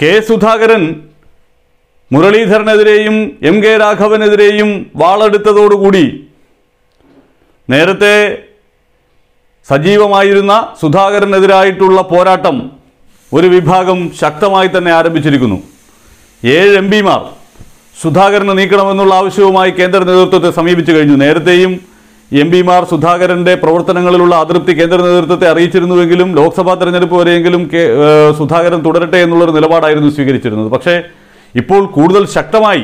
K Sudhakaran മുരളീധരനെതിരെയും M K രാഘവനെതിരെയും വാളെടുത്തതോടുകൂടി നേരത്തെ സജീവമായിരുന്ന സുധാകരനെതിരായിട്ടുള്ള പോരാട്ടം ഒരു വിഭാഗം ശക്തമായി തന്നെ ആരംഭിച്ചിരിക്കുന്നു ഏഴ് എം പിമാർ സുധാകരനെ നീക്കണമെന്നുള്ള ആവശ്യവുമായി കേന്ദ്ര നേതൃത്വത്തെ സമീപിച്ചു കഴിഞ്ഞു നേരത്തെയും എം പിമാർ സുധാകരന്റെ പ്രവർത്തനങ്ങളിലുള്ള അതൃപ്തി കേന്ദ്ര നേതൃത്വത്തെ അറിയിച്ചിരുന്നുവെങ്കിലും ലോക്സഭാ തെരഞ്ഞെടുപ്പ് വരെയെങ്കിലും കെ- ഏഹ് സുധാകരൻ തുടരട്ടെ എന്നുള്ളൊരു നിലപാടായിരുന്നു സ്വീകരിച്ചിരുന്നത് പക്ഷേ ഇപ്പോൾ കൂടുതൽ ശക്തമായി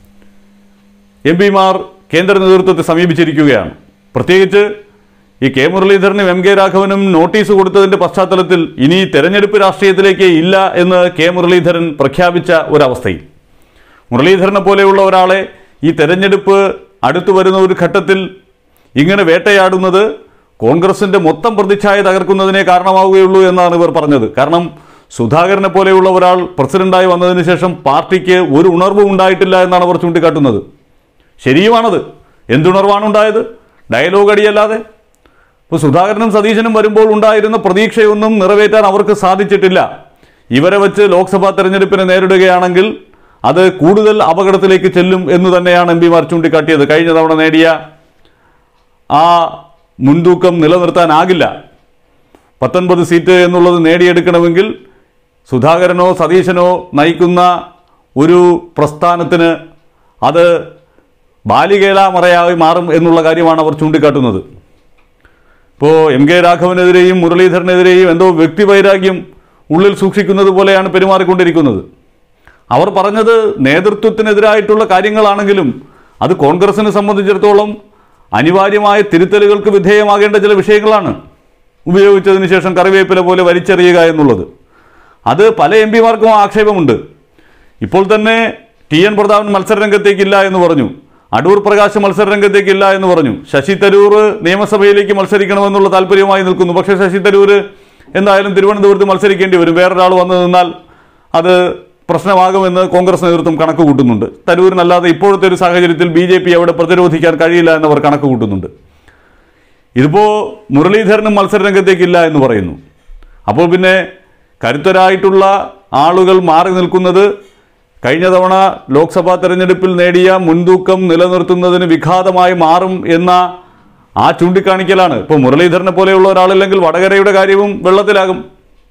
എം പിമാർ കേന്ദ്ര നേതൃത്വത്തെ സമീപിച്ചിരിക്കുകയാണ് പ്രത്യേകിച്ച് ഈ കെ മുരളീധരനും എം കെ രാഘവനും നോട്ടീസ് കൊടുത്തതിന്റെ പശ്ചാത്തലത്തിൽ ഇനി തെരഞ്ഞെടുപ്പ് രാഷ്ട്രീയത്തിലേക്ക് ഇല്ല എന്ന് കെ മുരളീധരൻ പ്രഖ്യാപിച്ച ഒരവസ്ഥയിൽ മുരളീധരനെ പോലെയുള്ള ഒരാളെ ഈ തെരഞ്ഞെടുപ്പ് അടുത്തു വരുന്ന ഒരു ഘട്ടത്തിൽ ഇങ്ങനെ വേട്ടയാടുന്നത് കോൺഗ്രസിന്റെ മൊത്തം പ്രതിച്ഛായ തകർക്കുന്നതിനെ കാരണമാവുകയുള്ളൂ എന്നാണ് ഇവർ പറഞ്ഞത് കാരണം സുധാകരനെ പോലെയുള്ള ഒരാൾ പ്രസിഡന്റായി വന്നതിന് ശേഷം പാർട്ടിക്ക് ഒരു ഉണർവും ഉണ്ടായിട്ടില്ല എന്നാണ് അവർ ചൂണ്ടിക്കാട്ടുന്നത് ശരിയുമാണത് എന്തുണർവാണ് ഉണ്ടായത് ഡയലോഗ് അടിയല്ലാതെ ഇപ്പോൾ സുധാകരനും സതീശനും വരുമ്പോൾ ഉണ്ടായിരുന്ന പ്രതീക്ഷയൊന്നും നിറവേറ്റാൻ അവർക്ക് സാധിച്ചിട്ടില്ല ഇവരെ വെച്ച് ലോക്സഭാ തെരഞ്ഞെടുപ്പിനെ നേരിടുകയാണെങ്കിൽ അത് കൂടുതൽ അപകടത്തിലേക്ക് ചെല്ലും എന്ന് തന്നെയാണ് എം പിമാർ ചൂണ്ടിക്കാട്ടിയത് കഴിഞ്ഞ തവണ നേടിയ ആ മുൻതൂക്കം നിലനിർത്താനാകില്ല പത്തൊൻപത് സീറ്റ് എന്നുള്ളത് നേടിയെടുക്കണമെങ്കിൽ സുധാകരനോ സതീശനോ നയിക്കുന്ന ഒരു പ്രസ്ഥാനത്തിന് അത് ബാലികേലാമറയായി മാറും എന്നുള്ള കാര്യമാണ് അവർ ചൂണ്ടിക്കാട്ടുന്നത് ഇപ്പോൾ എം കെ രാഘവനെതിരെയും മുരളീധരനെതിരെയും എന്തോ വ്യക്തിവൈരാഗ്യം ഉള്ളിൽ സൂക്ഷിക്കുന്നത് പോലെയാണ് പെരുമാറിക്കൊണ്ടിരിക്കുന്നത് അവർ പറഞ്ഞത് നേതൃത്വത്തിനെതിരായിട്ടുള്ള കാര്യങ്ങളാണെങ്കിലും അത് കോൺഗ്രസിനെ സംബന്ധിച്ചിടത്തോളം അനിവാര്യമായ തിരുത്തലുകൾക്ക് വിധേയമാകേണ്ട ചില വിഷയങ്ങളാണ് ഉപയോഗിച്ചതിന് ശേഷം കറിവേപ്പില പോലെ വലിച്ചെറിയുക എന്നുള്ളത് അത് പല എം പിമാർക്കും ആക്ഷേപമുണ്ട് ഇപ്പോൾ തന്നെ ടി എൻ പ്രതാപൻ മത്സരരംഗത്തേക്കില്ല എന്ന് പറഞ്ഞു അടൂർ പ്രകാശ് മത്സരരംഗത്തേക്കില്ല എന്ന് പറഞ്ഞു ശശി തരൂർ നിയമസഭയിലേക്ക് മത്സരിക്കണമെന്നുള്ള താല്പര്യമായി നിൽക്കുന്നു പക്ഷേ ശശി തരൂർ എന്തായാലും തിരുവനന്തപുരത്ത് മത്സരിക്കേണ്ടി വരും വേറൊരാൾ വന്നു നിന്നാൽ അത് പ്രശ്നമാകുമെന്ന് കോൺഗ്രസ് നേതൃത്വം കണക്ക് കൂട്ടുന്നുണ്ട് തരൂരിനല്ലാതെ ഇപ്പോഴത്തെ ഒരു സാഹചര്യത്തിൽ ബി ജെ പി അവിടെ പ്രതിരോധിക്കാൻ കഴിയില്ല എന്നവർ കണക്ക് കൂട്ടുന്നുണ്ട് ഇതിപ്പോ മുരളീധരനും മത്സരരംഗത്തേക്കില്ല എന്ന് പറയുന്നു അപ്പോൾ പിന്നെ കരുത്തരായിട്ടുള്ള ആളുകൾ മാറി നിൽക്കുന്നത് കഴിഞ്ഞ തവണ ലോക്സഭാ തെരഞ്ഞെടുപ്പിൽ നേടിയ മുൻതൂക്കം നിലനിർത്തുന്നതിന് വിഘാതമായി മാറും എന്ന ആ ചൂണ്ടിക്കാണിക്കലാണ് ഇപ്പോൾ മുരളീധരനെ പോലെയുള്ള ഒരാളില്ലെങ്കിൽ വടകരയുടെ കാര്യവും വെള്ളത്തിലാകും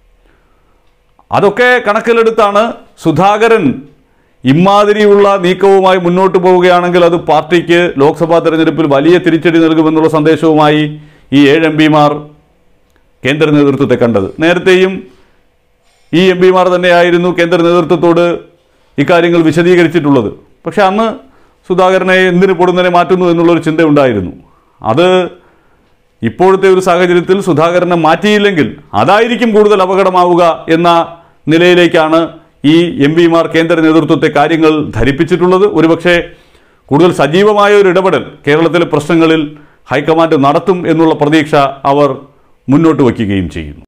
അതൊക്കെ കണക്കിലെടുത്താണ് സുധാകരൻ ഇമാതിരിയുള്ള നീക്കവുമായി മുന്നോട്ട് പോവുകയാണെങ്കിൽ അത് പാർട്ടിക്ക് ലോക്സഭാ തെരഞ്ഞെടുപ്പിൽ വലിയ തിരിച്ചടി നൽകുമെന്നുള്ള സന്ദേശവുമായി ഈ ഏഴ് എം പിമാർ കേന്ദ്ര നേതൃത്വത്തെ കണ്ടത് നേരത്തെയും ഈ എം പിമാർ തന്നെയായിരുന്നു കേന്ദ്ര നേതൃത്വത്തോട് ഇക്കാര്യങ്ങൾ വിശദീകരിച്ചിട്ടുള്ളത് പക്ഷെ അന്ന് സുധാകരനെ എന്തിന് പൊടുന്നതിനെ മാറ്റുന്നു എന്നുള്ളൊരു ചിന്തയുണ്ടായിരുന്നു അത് ഇപ്പോഴത്തെ ഒരു സാഹചര്യത്തിൽ സുധാകരനെ മാറ്റിയില്ലെങ്കിൽ അതായിരിക്കും കൂടുതൽ അപകടമാവുക എന്ന നിലയിലേക്കാണ് ഈ എം പിമാർ കേന്ദ്ര നേതൃത്വത്തെ കാര്യങ്ങൾ ധരിപ്പിച്ചിട്ടുള്ളത് ഒരുപക്ഷെ കൂടുതൽ സജീവമായ ഒരു ഇടപെടൽ കേരളത്തിലെ പ്രശ്നങ്ങളിൽ ഹൈക്കമാൻഡ് നടത്തും എന്നുള്ള പ്രതീക്ഷ അവർ മുന്നോട്ട് വയ്ക്കുകയും ചെയ്യുന്നു